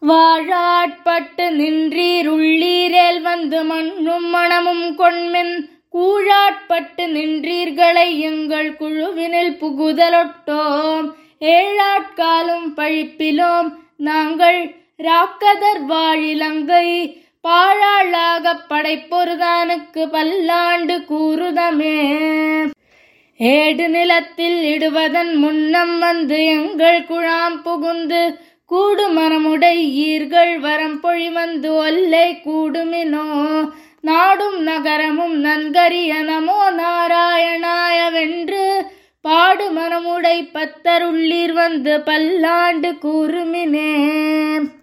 வாழாட்பட்டு நின்றீர் உள்ளீரேல் வந்து மண்ணும் மணமும் கொண்மின் கூழாட்பட்டு நின்றீர்களை எங்கள் குழுவினில் புகுதலொட்டோம் ஏழாட்காலும் பழிப்பிலோம் நாங்கள் ராக்கதர் வாழிலங்கை பாழாளாகப் படைப்பொருதானுக்கு பல்லாண்டு கூறுதமே ஏடு நிலத்தில் இடுவதன் முன்னம் வந்து எங்கள் குழாம் புகுந்து கூடு மரமுடை ஈர்கள் வரம் பொழி வந்து ஒல்லை கூடுமினோ நாடும் நகரமும் நன்கரிய நமோ நாராயணாய வென்று பாடு மனமுடை பத்தருள்ளீர் வந்து பல்லாண்டு கூறுமினே